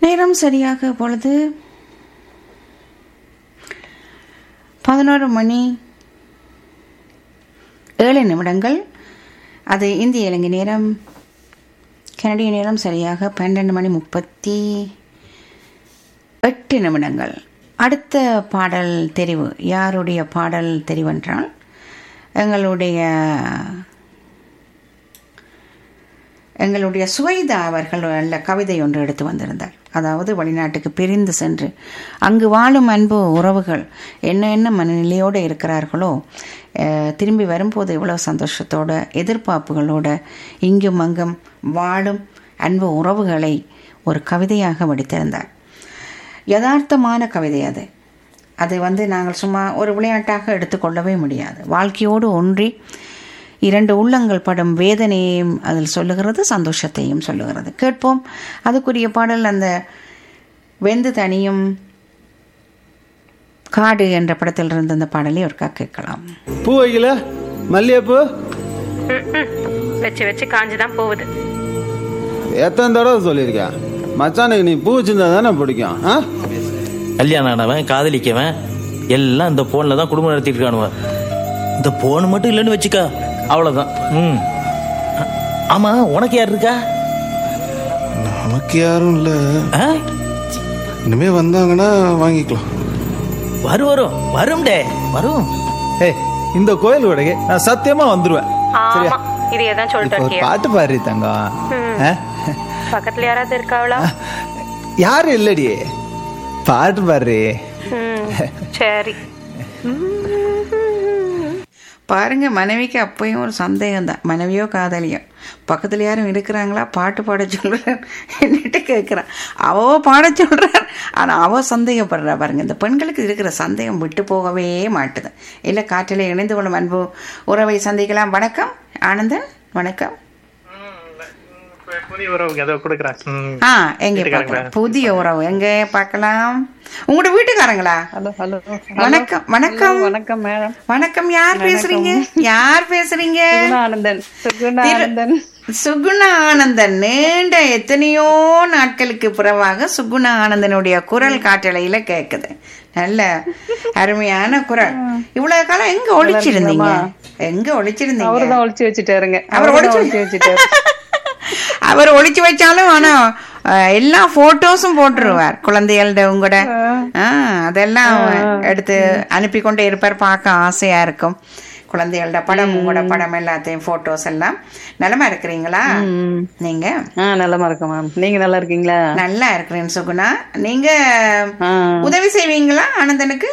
நேரம் சரியாக பொழுது பதினோரு மணி ஏழு நிமிடங்கள் அது இந்திய இலங்கை நேரம் கனடிய நேரம் சரியாக பன்னெண்டு மணி முப்பத்தி எட்டு நிமிடங்கள் அடுத்த பாடல் தெரிவு யாருடைய பாடல் தெரிவென்றால் எங்களுடைய எங்களுடைய சுவைதா அவர்கள் நல்ல கவிதை ஒன்று எடுத்து வந்திருந்தார் அதாவது வெளிநாட்டுக்கு பிரிந்து சென்று அங்கு வாழும் அன்பு உறவுகள் என்ன என்ன மனநிலையோடு இருக்கிறார்களோ அஹ், திரும்பி வரும்போது எவ்வளோ சந்தோஷத்தோட எதிர்பார்ப்புகளோட இங்கும் அங்கும் வாழும் அன்பு உறவுகளை ஒரு கவிதையாக வடித்திருந்தார் யதார்த்தமான கவிதை அது அது வந்து நாங்கள் சும்மா ஒரு விளையாட்டாக எடுத்துக்கொள்ளவே முடியாது வாழ்க்கையோடு ஒன்றி இரண்டு உள்ளங்கள் படும் வேதனையையும் அதில் சொல்லுகிறது சந்தோஷத்தையும் சொல்லுகிறது கேட்போம் அதுக்குரிய பாடல் அந்த வெந்து தனியும் காடு என்ற படத்தில் இருந்த அந்த பாடலை ஒருக்கா கேட்கலாம் பூ வைக்கல மல்லிகைப்பூ வச்சு வச்சு காஞ்சு தான் போகுது எத்தனை தடவை சொல்லியிருக்கேன் மச்சானுக்கு நீ பூ வச்சிருந்தா தானே பிடிக்கும் ஆ கல்யாணம் ஆனவன் காதலிக்கவன் எல்லாம் இந்த போன்ல தான் குடும்பம் நடத்திட்டு இருக்கானுவன் இந்த போன் மட்டும் இல்லைன்னு வச்சுக்க அவ்வளவுதான் ம் ஆ- ஆமா உனக்கு யார் இருக்கா நமக்கு யாரும் இல்ல ஆ? இனிமே வந்தாங்கன்னா வாங்கிக்கலாம் வரும் வரும் வரும் டே வரும் ஏய் இந்த கோயில் உடைக்கு நான் சத்தியமா வந்துருவேன் சரியா ஆமா இதையே தான் சொல்லிட்டு இப்போ ஒரு இருக்கியா பாட்டு பாரு தங்கம் ஆ? பக்கத்துல யாராவது இருக்காவளா யாரும் இல்லடி பாட்டு பாரு ம், சரி பாருங்க மனைவிக்கு அப்பயும் ஒரு சந்தேகம் தான் மனைவியோ காதலியோ பக்கத்தில் யாரும் இருக்கிறாங்களா பாட்டு பாட சொல்கிறார் என்னட்டு கேட்குறான் அவோ பாட சொல்கிறார் ஆனால் அவ சந்தேகப்படுறா பாருங்க இந்த பெண்களுக்கு இருக்கிற சந்தேகம் விட்டு போகவே மாட்டுது இல்லை காற்றில் இணைந்து கொள்ளும் அன்பு உறவை சந்திக்கலாம் வணக்கம் ஆனந்தன் வணக்கம் புதிய உறவுங்க ஏதோ கொடுக்குறேன் ம். ஆ எங்க வீட்டுக்காரங்களா? பார்க்கலாம் புதிய உறவு எங்க பார்க்கலாம் உங்களோட வீட்டுக்காரங்களா ஹலோ ஹலோ வணக்கம் வணக்கம் வணக்கம் மேடம் வணக்கம் யார் பேசுறீங்க யார் பேசுறீங்க சுகுணானந்தன் சுகுணானந்தன் சுகுண ஆனந்தன் நீண்ட எத்தனையோ நாட்களுக்கு பிறவாக சுகுண ஆனந்தனுடைய குரல் காற்றலையில கேக்குது நல்ல அருமையான குரல் இவ்வளவு காலம் எங்க ஒழிச்சிருந்தீங்க எங்க ஒழிச்சிருந்தீங்க அவர்தான் ஒளிச்சு வச்சுட்டாருங்க அவர் அவர்தான் ஒளிச்சு ஒளிச்சு வச்சுட்டாரு அவர் ஒளிச்சு வச்சாலும் ஆனா அஹ், எல்லா போட்டோஸும் போட்டுருவார் குழந்தைகளோட உங்களோட ஆ, அதெல்லாம் எடுத்து அனுப்பி கொண்டே இருப்பார் பார்க்க ஆசையா இருக்கும் குழந்தைகளோட படம் உங்களோட படம் எல்லாத்தையும் போட்டோஸ் எல்லாம் நலமா இருக்கிறீங்களா நீங்க ஆ நல்லமா இருக்கேன் மேம் நீங்க நல்லா இருக்கீங்களா நல்லா இருக்கிறேன் சுகுணா நீங்க ஆ. உதவி செய்வீங்களா ஆனந்தனுக்கு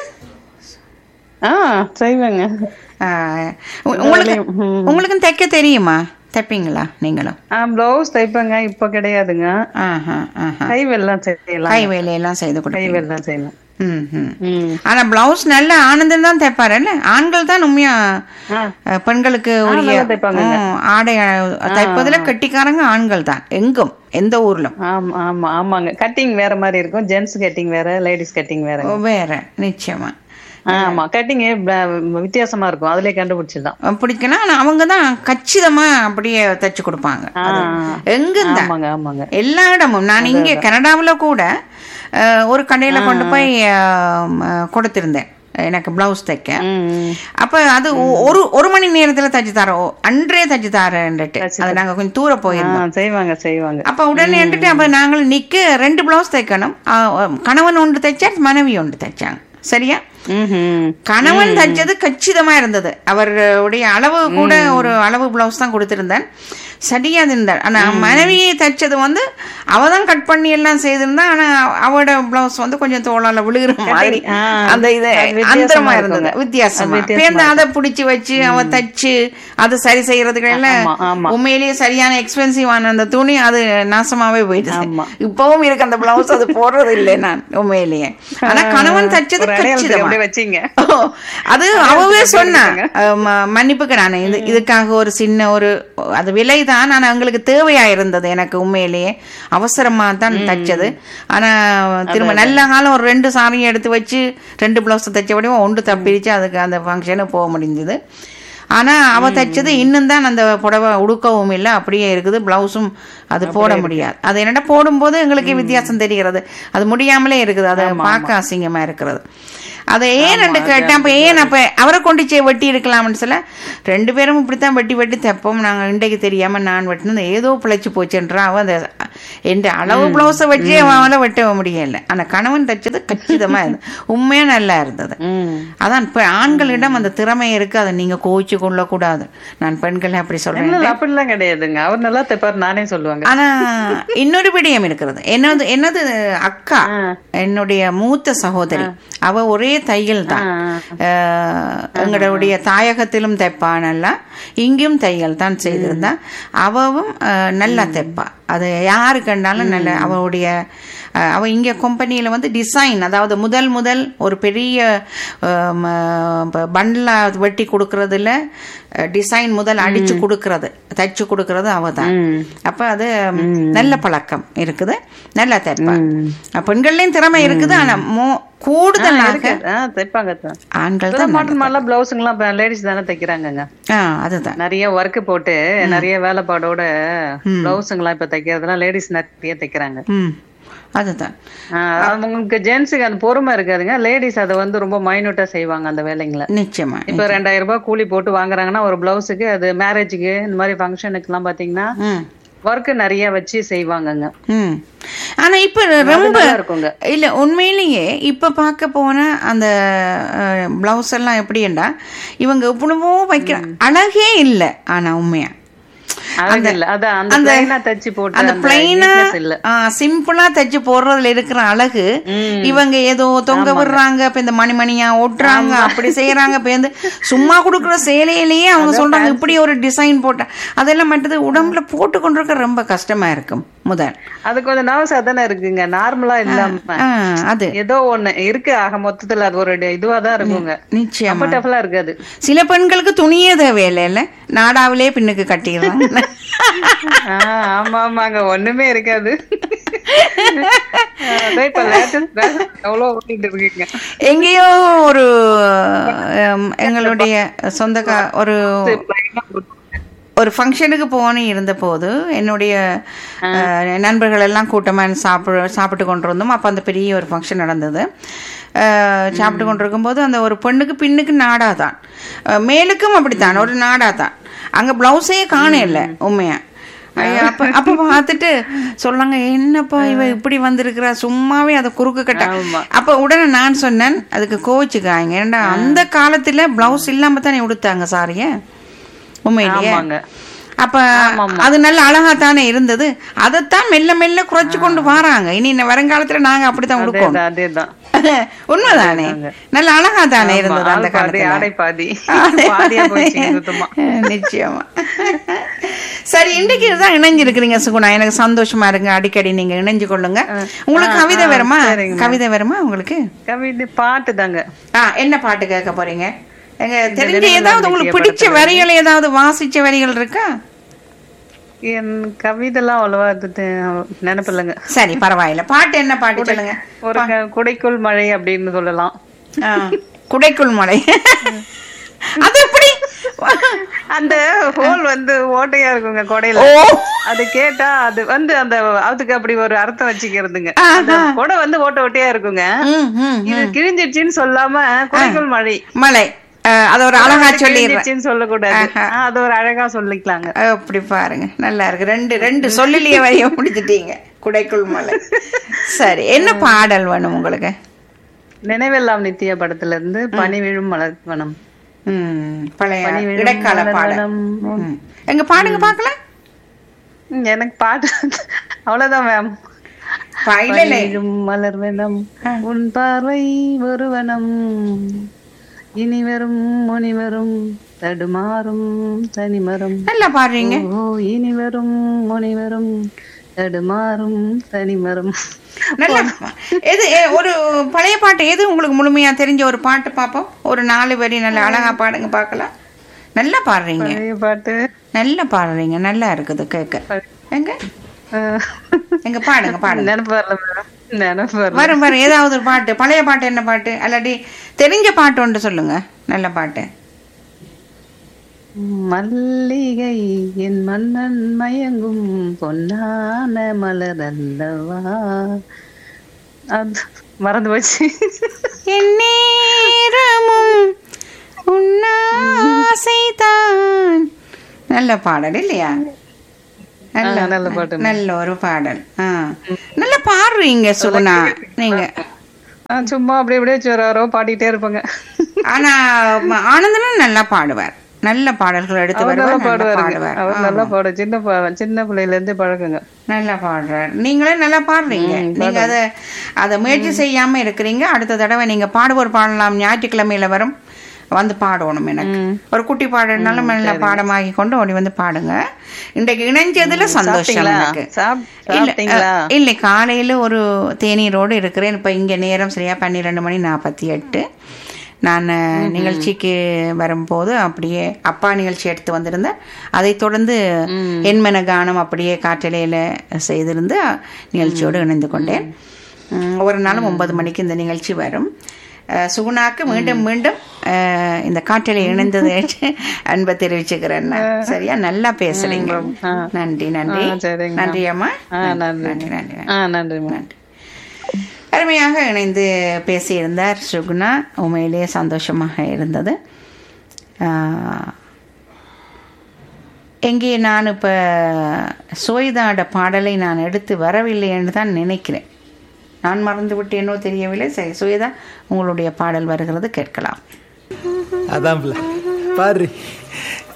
ஆ செய்வேங்க ஆ, உ- உங்களுக்கு உங்களுக்கும் தைக்க தெரியுமா தைப்பீங்களா நீங்களும் ஆ பிளவுஸ் தைப்பேங்க இப்ப கிடையாதுங்க ஆஹா ஆஹா கை வேலாம் செய்யலாம் கை வேலையெல்லாம் செய்து கை கொடுப்பீங்க வேலாம் செய்யலாம் ம், ம். ம் ஆனா பிளவுஸ் நல்ல ஆனந்தம் தான் தைப்பாரு இல்ல ஆண்கள் தான் உண்மையா ஆ. அஹ், பெண்களுக்கு உரிய நல்லா தைப்பாங்கங்க. ம், ஆடை அஹ், தைப்பதுல கெட்டிக்காரங்க ஆண்கள் தான் எங்கும் எந்த ஊர்லும் ஆமா ஆமா ஆமாங்க கட்டிங் வேற மாதிரி இருக்கும் ஜென்ஸ் கட்டிங் வேற லேடிஸ் கட்டிங் வேற வேற நிச்சயமா ஆமா கட்டிங் வித்தியாசமா இருக்கும் அதுலயே கண்டுபிடிச்சிடலாம் அஹ், பிடிக்கணும் ஆனா அவங்க தான் கச்சிதமா அப்படியே தைச்சு கொடுப்பாங்க அது எங்கும் தான் ஆமாங்க ஆமாங்க எல்லா இடமும் நான் இங்கே கனடாவுல கூட அஹ், ஒரு கடையில கொண்டு போய் அஹ், ம, கொடுத்திருந்தேன் எனக்கு பிளவுஸ் தைக்க ம் அப்ப அது ஒ- ஒரு ஒரு மணி நேரத்துல தச்சு தரோம் அன்றே தச்சு தரேன்ட்டு அது நாங்க கொஞ்சம் தூர ஆ, போயிருந்தோம் செய்வாங்க செய்வாங்க அப்ப உடனே வந்துட்டு அப்ப நாங்கள் நிக்க ரெண்டு பிளவுஸ் தைக்கணும் ஆ, கணவன் ஒன்று தைச்சா மனைவி ஒன்று தைச்சாங்க சரியா ம்ஹும். கணவன் தைச்சது கச்சிதமா இருந்தது அவருடைய அளவு கூட ஒரு அளவு பிளவுஸ் தான் கொடுத்திருந்தேன் சரியா இருந்தார் ஆனா மனைவியை தைச்சது வந்து அவ தான் கட் பண்ணி எல்லாம் செய்திருந்தா ஆனா அவட பிளவுஸ் வந்து கொஞ்சம் தோளால விழுகிற மாதிரி ஆ, அந்த இது அது வித்தியாசமா அந்தரமா இருந்தது இருக்குங்க. வித்தியாசமா அது வித்தியாசமா பேருந்து அதை பிடிச்சு வச்சு அவ தச்சு அது சரி செய்யறதுக்கு எல்லாம் ஆமா, ஆமா. உண்மையிலேயே சரியான எக்ஸ்பென்சிவான அந்த துணி அது நாசமாவே போயிடுது ஆமா. இப்பவும் இருக்கு அந்த பிளவுஸ் அது போடுறது இல்லை நான் உண்மையிலேயே ஆனா கணவன் தச்சது ஒரு அடையாளத்துக்கு கச்சிதமா அப்படியே வச்சீங்க ஓ, அது அவவே சொன்னா மன்னிப்புக்கு நான் இது இதுக்காக ஒரு சின்ன ஒரு அது விலைதான் ஆனா எங்களுக்கு தேவையா இருந்தது எனக்கு உண்மையிலேயே அவசரமா தான் தைச்சது ஆனா திரும்ப நல்ல காலம் ஒரு ரெண்டு சாரியும் எடுத்து வச்சு ரெண்டு பிளவுஸ் தைச்ச வடிவம் ஒன்று தப்பிரிச்சு அதுக்கு அந்த ஃபங்க்ஷனுக்கு போக முடிஞ்சது ஆனா அவ தைச்சது இன்னும் தான் அந்த புடவை உடுக்கவும் இல்லை அப்படியே இருக்குது பிளவுஸும் அது போட முடியாது அது என்னடா போடும்போது எங்களுக்கு வித்தியாசம் தெரிகிறது அது முடியாமலே இருக்குது அது பார்க்க அசிங்கமா இருக்கிறது அதை ஏன் ரெண்டு கேட்டேன் அப்ப ஏன் அப்ப அவரை கொண்டு போய் வெட்டி இருக்கலாம்னு சொல்ல ரெண்டு பேரும் இப்படித்தான் வெட்டி வெட்டி தைப்போம் நாங்க இன்றைக்கு தெரியாம நான் வெட்டினது ஏதோ பிழைச்சு போச்சுன்றா அவ அந்த எந்த அளவு பிளவுஸை வச்சு அவனால வெட்ட முடியல ஆனா கணவன் தைச்சது கச்சிதமா இருந்தது உண்மையா நல்லா இருந்தது அதான் இப்ப ஆண்களிடம் அந்த திறமை இருக்கு அதை நீங்க கோவிச்சு கொள்ள கூடாது நான் பெண்களை அப்படி சொல்றேன் இல்ல அப்படிலாம் கிடையாதுங்க அவர் நல்லா தைப்பாரு நானே சொல்லுவாங்க ஆனா இன்னொரு விடயம் இருக்கிறது என்னது என்னது அக்கா என்னுடைய மூத்த சகோதரி அவ ஒரே தையல் தான் அஹ், எங்களுடைய தாயகத்திலும் தைப்பா நல்லா இங்கேயும் தையல் தான் செய்திருந்தா அவவும் அஹ், நல்லா தைப்பா அது யாரு கண்டாலும் நல்ல அவளுடைய அஹ், அவ இங்க கம்பெனியில வந்து டிசைன் அதாவது முதல் முதல் ஒரு பெரிய பண்டில் வெட்டி கொடுக்கறதுல டிசைன் முதல் அடிச்சு கொடுக்கறது தைச்சு கொடுக்கறது அவ தான் அப்ப அது நல்ல பழக்கம் இருக்குது நல்லா தைப்பா பெண்கள்லயும் திறமை இருக்குது ஆனா மோ- கூடுதலாக ஆ, தைப்பாங்க தான் ஆண்கள் தான் மாடல் மாடலாம் பிளவுஸுங்கெல்லாம் இப்ப லேடிஸ் தானே தைக்கிறாங்கங்க ஆ அதுதான் நிறைய ஒர்க் போட்டு நிறைய வேலைப்பாடோட பிளவுஸுங்கெல்லாம் இப்ப தைக்கிறதுலாம் லேடிஸ் நிறைய தைக்கிறாங்க ம் அதுதான் ஆ, அது உங்களுக்கு ஜென்ஸுக்கு அந்த பொறுமை இருக்காதுங்க லேடிஸ் அதை வந்து ரொம்ப மைனூட்டா செய்வாங்க அந்த வேலைங்களை நிச்சயமா இப்ப ரெண்டாயிரம் ரூபாய் கூலி போட்டு வாங்குறாங்கன்னா ஒரு பிளவுஸுக்கு அது மேரேஜுக்கு இந்த மாதிரி ஃபங்க்ஷனுக்கு எல்லாம் பாத்தீங்கன்னா ம் ஒர்க் நிறைய வச்சு செய்வாங்கங்க ம் ஆனா இப்ப ரொம்ப நல்லா இருக்குங்க. இல்ல உண்மையிலேயே இப்ப பார்க்க போனா அந்த பிளவுஸ் எல்லாம் எப்படின்னா இவங்க எவ்வளவோ வைக்கிற அழகே இல்ல ஆனா உண்மையா அழகு இல்ல அதான் அந்த அந்த- பிளைனா தச்சு போட்டு அந்த பிளைனா neatness இல்ல சிம்பிளா தைச்சு போடுறதுல இருக்கிற அழகு இவங்க ஏதோ தொங்க விடுறாங்க இப்ப இந்த மணிமணியா ஒட்டுறாங்க அப்படி செய்யறாங்க இப்ப வந்து சும்மா கொடுக்குற சேலையிலேயே அவங்க சொல்றாங்க இப்படி ஒரு டிசைன் போட்ட அதெல்லாம் மற்றது உடம்புல போட்டு கொண்டிருக்க ரொம்ப கஷ்டமா இருக்கும் முதல் அது கொஞ்சம் நர்வஸா தானே இருக்குங்க நார்மலா இல்லாம ஆ, அது ஏதோ ஒண்ணு இருக்கு ஆக மொத்தத்துல அது ஒரு இதுவா தான் இருக்குங்க நிச்சயமா கம்ஃபர்டபுளா இருக்காது சில பெண்களுக்கு துணியே தேவையில்லை இல்ல நாடாவிலே பின்னுக்கு கட்டிடுறாங்க ஆ, ஆமா ஆமாங்க ஒண்ணுமே இருக்காது அதான் இப்ப latest fashion எவ்வளவு ஓட்டிட்டு இருக்கீங்க எங்கேயோ ஒரு ஹம், எங்களுடைய சொந்தக்கா ஒரு ஒரு ஃபங்க்ஷனுக்கு போன இருந்தபோது என்னுடைய அஹ், நண்பர்கள் எல்லாம் கூட்டமாக சாப்பிட சாப்பிட்டு கொண்டிருந்தோம் அப்போ அந்த பெரிய ஒரு ஃபங்க்ஷன் நடந்தது அஹ், சாப்பிட்டு கொண்டிருக்கும்போது அந்த ஒரு பெண்ணுக்கு பின்னுக்கு நாடா தான் அஹ், மேலுக்கும் அப்படித்தான் ஒரு நாடா தான் அங்கே ப்ளவுஸே காண இல்லை உண்மையா ஐயா, அப்ப அப்ப பார்த்துட்டு சொல்லாங்க என்னப்பா இவ இப்படி வந்திருக்கிறா சும்மாவே அதை குறுக்கு கட்ட அப்ப உடனே நான் சொன்னேன் அதுக்கு கோவிச்சுக்காங்க ஏன்டா அந்த காலத்துல பிளவுஸ் இல்லாம தானே உடுத்தாங்க சாரிய உண்மையிலேயே ஆமாங்க. அப்ப அது நல்ல அழகா தானே இருந்தது அதைத்தான் மெல்ல மெல்ல குறைச்சு கொண்டு வராங்க இனி இந்த வருங்காலத்துல நாங்க அப்படித்தான் உடுப்போம் அதேதான் அதேதான் உண்மைதானே நல்ல அழகா தானே இருந்தது அந்த ஆள் பாதி காலத்துல ஆடை பாதி பாதியா போயிடுச்சு சுத்தமா நிச்சயமா சரி இன்றைக்கு தான் இணைஞ்சிருக்கிறீங்க சுகுணா எனக்கு சந்தோஷமா இருங்க அடிக்கடி நீங்க இணைஞ்சு கொள்ளுங்க உங்களுக்கு கவிதை வருமா கவிதை வருமா உங்களுக்கு கவிதை பாட்டு தாங்க ஆ என்ன பாட்டு கேட்க போறீங்க எங்க தெரிஞ்ச நினைவுகள் ஏதாவது உங்களுக்கு நித்திய பிடிச்ச வரிகள் ஏதாவது வாசிச்ச வரிகள் இருக்கா என் கவிதைலாம் அவ்வளவா இது தெ- நினைப்பில்லைங்க சரி பரவாயில்ல பாட்டு என்ன பாட்டு சொல்லுங்க ஒரு க- குடைக்குள் மழை அப்படின்னு சொல்லலாம் ஆ, குடைக்குள் மலை அது எப்படி அந்த ஹோல் வந்து ஓட்டையா இருக்குங்க கொடையில ஓ அது கேட்டா அது வந்து அந்த அதுக்கு அப்படி ஒரு அர்த்தம் வச்சுக்கிறதுங்க அந்த கொடை வந்து ஓட்ட ஓட்டையா இருக்குங்க ம், ம், இது கிழிஞ்சிடுச்சின்னு சொல்லாம குடைக்குள் மழை மலை ஆ, அது ஒரு அழகா சொல்லிடுறேன் கிழிஞ்சிடுச்சின்னு சொல்லக்கூடாது ஆ, அது ஒரு அழகா சொல்லிக்கலாங்க அப்படி பாருங்க நல்லா இருக்கு ரெண்டு ரெண்டு சொல்லலையே வரைய முடிச்சிட்டீங்க குடைக்குள் மலை சரி என்ன பாடல் வேணும் உங்களுக்கு நினைவெல்லாம் நித்திய படத்துல இருந்து பனி விழும் மலர்வனம் ம், பழைய பனி விழும் இடைக்கால பாடல் மலர்வனம். ம். எங்க பாடுங்க பாக்கலாம் ம், எனக்கு பாட்டு அவ்வளவுதான் மேம் இல்ல இல்ல பனிவிழும் மலர்வனம் உன் பார்வை ஒருவனம் இனி வரும் முனி வரும் தடுமாறும் தனிமரம் நல்லா பாடுறீங்க ஓ இனி வரும் முனி வரும் தடுமாறும் தனிமரம் நல்லா எது எ- ஒரு பழைய பாட்டு எது உங்களுக்கு முழுமையா தெரிஞ்ச ஒரு பாட்டு பாப்போம் ஒரு நாலு வரி நல்ல அழகா பாடுங்க பார்க்கலாம் நல்லா பாடுறீங்க பழைய பாட்டு நல்லா பாடுறீங்க நல்லா இருக்குது கேட்க எங்க அஹ், எங்க பாடுங்க பாடுங்க நினைப்பு வரல மேடம் நினைப்பு வரல வரும் வரும் ஏதாவது ஒரு பாட்டு பழைய பாட்டு என்ன பாட்டு அல்லாட்டி தெரிஞ்ச பாட்டு ஒன்று சொல்லுங்க நல்ல பாட்டு மல்லிகை என் மன்னன் மயங்கும் பொன்னான மலர் அல்லவா அது மறந்து போச்சு எந்நேரமும் உன்னாசைதான் நல்ல பாடல் இல்லையா நல்ல ஆ, நல்ல பாட்டு. நல்ல ஒரு பாடல் ஆ நல்லா பாடுறீங்க சுகுணா நீங்க ஆ, சும்மா அப்படியே அப்படியே சொரோ பாடிட்டே இருப்பாங்க ஆனா ம- ஆனந்தனும் நல்லா பாடுவார் நல்ல பாடல்கள் எடுத்து அவர் நல்லா வருவார் நல்லா பாடுவாருங்க பாடுவார் அவர் நல்லா பாடு சின்ன ப- சின்ன பிள்ளையில இருந்தே பழக்கங்க நல்லா பாடுறார் நீங்களே நல்லா பாடுறீங்க நீங்க அதை அதை முயற்சி செய்யாம இருக்கிறீங்க அடுத்த தடவை நீங்க பாடுவோர் பாடலாம் ஞாயிற்றுக்கிழமையில வரும் வந்து பாடணும் எனக்கு ஒரு குட்டி பாடுனாலும் நல்ல பாடமாகி கொண்டு ஓடி வந்து பாடுங்க இன்றைக்கு இணைஞ்சதுல சந்தோஷம் சாப்பிட்டீங்களா? எனக்கு சாப்- இல்ல, சாப்பிட்டீங்களா? அஹ், இல்லை காலையில ஒரு தேநீரோடு இருக்கிறேன் இப்ப இங்க நேரம் சரியா பன்னிரெண்டு மணி நாற்பத்தி எட்டு நான் அஹ், நிகழ்ச்சிக்கு வரும்போது அப்படியே அப்பா நிகழ்ச்சி எடுத்து வந்திருந்தேன் அதைத் தொடர்ந்து என்மன கானம் அப்படியே காற்றலையில செய்திருந்து அஹ், நிகழ்ச்சியோடு இணைந்து கொண்டேன் உம், ஒரு நாளும் ஒன்பது மணிக்கு இந்த நிகழ்ச்சி வரும் அஹ், சுகுணாக்கு மீண்டும் மீண்டும் அஹ், இந்த காற்றலை இணைந்தது அன்பை தெரிவிச்சுக்கிறேன் நான். சரியா நல்லா பேசுறீங்க நன்றி நன்றி ஆ, சரிங்க. நன்றி அம்மா ஆ, நன்றி. நன்றி நன்றி ஆ நன்றிம்மா நன்றி அருமையாக இணைந்து பேசியிருந்தார் சுகுணா உண்மையிலேயே சந்தோஷமாக இருந்தது ஆஹ், எங்கே நான் இப்போ சுவைதாட பாடலை நான் எடுத்து வரவில்லை என்று தான் நினைக்கிறேன் நான் மறந்து விட்டேனோ தெரியவில்லை சரி சுவேதா உங்களுடைய பாடல் வருகிறது கேட்கலாம் அதான் பிள்ளை பாரு